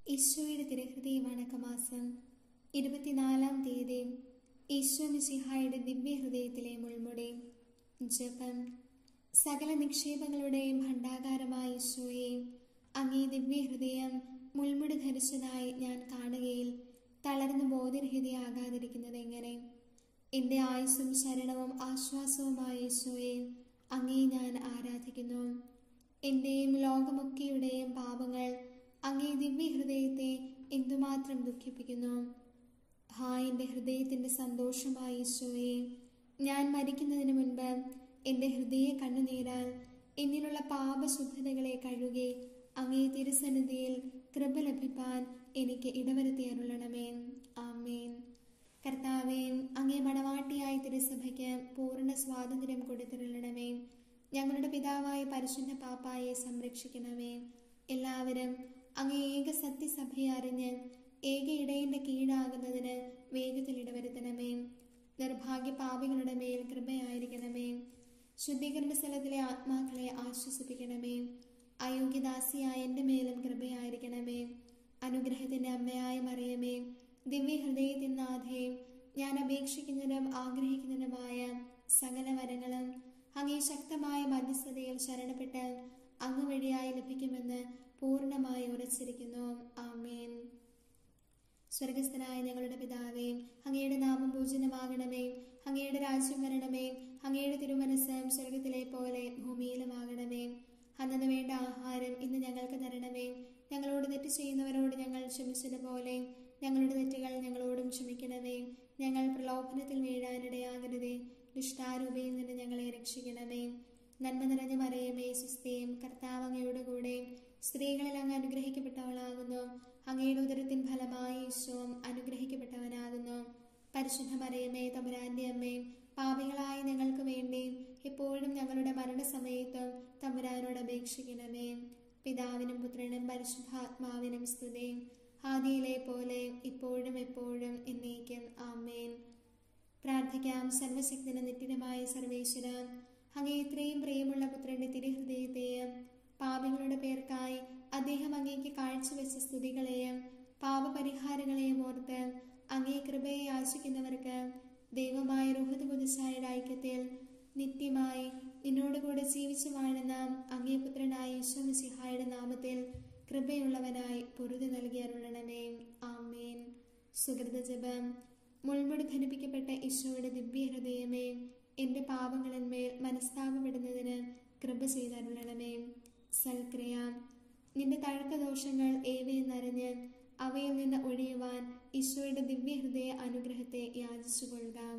ഈശോയുടെ തിരുഹൃദയ വണക്കമാസം ഇരുപത്തിനാലാം തീയതി ഈശോ മിശിഹായുടെ ദിവ്യഹൃദയത്തിലെ മുൾമുടി ജപം സകല നിക്ഷേപങ്ങളുടെയും ഭണ്ഡാകാരമായ ഈശോയെ അങ്ങേ ദിവ്യഹൃദയം മുൾമുടി ധരിച്ചതായി ഞാൻ കാണുകയിൽ തളർന്നു ബോധരഹിതയാകാതിരിക്കുന്നത് എങ്ങനെ എന്റെ ആയുസ്സും ശരണവും ആശ്വാസവുമായ ഈശോയെ അങ്ങേ ഞാൻ ആരാധിക്കുന്നു എന്റെയും ലോകമൊക്കെയുടെയും പാപങ്ങൾ അങ്ങേ ദിവ്യഹൃദയത്തെ എന്തുമാത്രം ദുഃഖിപ്പിക്കുന്നു ഹാ എൻ്റെ ഹൃദയത്തിൻ്റെ സന്തോഷമായ ഈശോയെ ഞാൻ മരിക്കുന്നതിന് മുൻപ് എൻ്റെ ഹൃദയ കണ്ണുനീരാൽ എന്നിലുള്ള പാപശുദ്ധതകളെ കഴുകി അങ്ങേ തിരുസന്നിധിയിൽ കൃപ ലഭിപ്പാൻ എനിക്ക് ഇടവരുത്തി അരുളണമേ ആമേൻ കർത്താവേ അങ്ങേ മണവാട്ടിയായ തിരുസഭയ്ക്ക് പൂർണ്ണ സ്വാതന്ത്ര്യം കൊടുത്തിരുളണമേ ഞങ്ങളുടെ പിതാവായ പരിശുദ്ധ പാപ്പായെ സംരക്ഷിക്കണമേ എല്ലാവരും അങ്ങേ ഏക സത്യസഭയെ അറിഞ്ഞ് ഏക ഇടയന്റെ കീഴാകുന്നതിന് വേഗത്തിൽ ഇടവരുത്തണമേ നിർഭാഗ്യ പാപികളുടെ മേൽ കൃപയായിരിക്കണമേ ശുദ്ധീകരണ സ്ഥലത്തിലെ ആത്മാക്കളെ ആശ്വസിപ്പിക്കണമേ അയോഗ്യദാസിയായ എൻ്റെ മേലും കൃപയായിരിക്കണമേ അനുഗ്രഹത്തിന്റെ അമ്മയായ മറിയമേ ദിവ്യഹൃദയത്തിനാഥേ ഞാൻ അപേക്ഷിക്കുന്നതും ആഗ്രഹിക്കുന്നതുമായ സകല വരങ്ങളും അങ്ങേ ശക്തമായ മധ്യസ്ഥതയിൽ ശരണപ്പെട്ട് അങ്ങ് വഴിയായി ലഭിക്കുമെന്ന് പൂർണ്ണമായി ഉറച്ചിരിക്കുന്നു ആമേൻ സ്വർഗസ്ഥനായ ഞങ്ങളുടെ പിതാവേ അങ്ങയുടെ നാമം പൂജനമാകണമേ അങ്ങയുടെ രാജ്യം വരണമേ അങ്ങയുടെ തിരുമനസ് സ്വർഗത്തിലെ പോലെ ഭൂമിയിലുമാകണമേ അന്നു വേണ്ട ആഹാരം ഇന്ന് ഞങ്ങൾക്ക് തരണമേ ഞങ്ങളോട് തെറ്റ് ചെയ്യുന്നവരോട് ഞങ്ങൾ ക്ഷമിച്ചതുപോലെ ഞങ്ങളുടെ തെറ്റുകൾ ഞങ്ങളോടും ക്ഷമിക്കണമേ ഞങ്ങൾ പ്രലോഭനത്തിൽ വീഴാനിടയാകരുതേ ദുഷ്ടാരൂപയിൽ നിന്ന് ഞങ്ങളെ രക്ഷിക്കണമേ നന്മ നിറഞ്ഞ മറിയമേ സുസ്ഥയും കർത്താവ് അങ്ങയുടെ കൂടെ സ്ത്രീകളിൽ അങ്ങ് അനുഗ്രഹിക്കപ്പെട്ടവളാകുന്നു അങ്ങയുടെ ഉദരത്തിൻ ഫലമായി ഈശോ അനുഗ്രഹിക്കപ്പെട്ടവനാകുന്നു പരിശുദ്ധ മറിയമേ തമ്പുരാന്റെ അമ്മേ പാപികളായ ഞങ്ങൾക്ക് വേണ്ടി എപ്പോഴും ഞങ്ങളുടെ മരണസമയത്തും തമ്പുരാനോട് അപേക്ഷിക്കണമേ പിതാവിനും പുത്രനും പരിശുദ്ധാത്മാവിനും സ്തുതി ആദിയിലെ പോലെ ഇപ്പോഴും എപ്പോഴും എന്നേക്കും ആമേൻ പ്രാർത്ഥിക്കാം സർവശക്തന നിത്യമായ സർവേശ്വര അങ്ങേ ഇത്രയും പ്രിയമുള്ള പുത്രന്റെ തിരുഹൃദയത്തെയും പാപികളുടെ പേർക്കായി അദ്ദേഹം അങ്ങേക്ക് കാഴ്ചവെച്ച സ്തുതികളെയും പാപപരിഹാരങ്ങളെയും ഓർത്ത് അങ്ങേ കൃപയെ യാചിക്കുന്നവർക്ക് ദൈവമായ റുഹദ് കുതിശായുടെ ഐക്യത്തിൽ നിത്യമായി നിന്നോടുകൂടെ ജീവിച്ചു വാഴുന്ന അങ്ങേ പുത്രനായ ഈശോമിസിഹായുടെ നാമത്തിൽ കൃപയുള്ളവനായി പൊറുതി നൽകി അരുളണമേ ആമേൻ സുഹൃത ജപം മുൾമുടി ധരിപ്പിക്കപ്പെട്ട ഈശോയുടെ ദിവ്യഹൃദയമേ എന്റെ പാപങ്ങളിന്മേൽ മനസ്താപപ്പെടുന്നതിന് കൃപ ചെയ്തരുളണമേ സൽക്രിയ നിന്റെ തഴക്കദോഷങ്ങൾ ഏവയെന്നറിഞ്ഞ് അവയിൽ നിന്ന് ഒഴിയുവാൻ ഈശോയുടെ ദിവ്യഹൃദയ അനുഗ്രഹത്തെ യാചിച്ചു കൊള്ളുക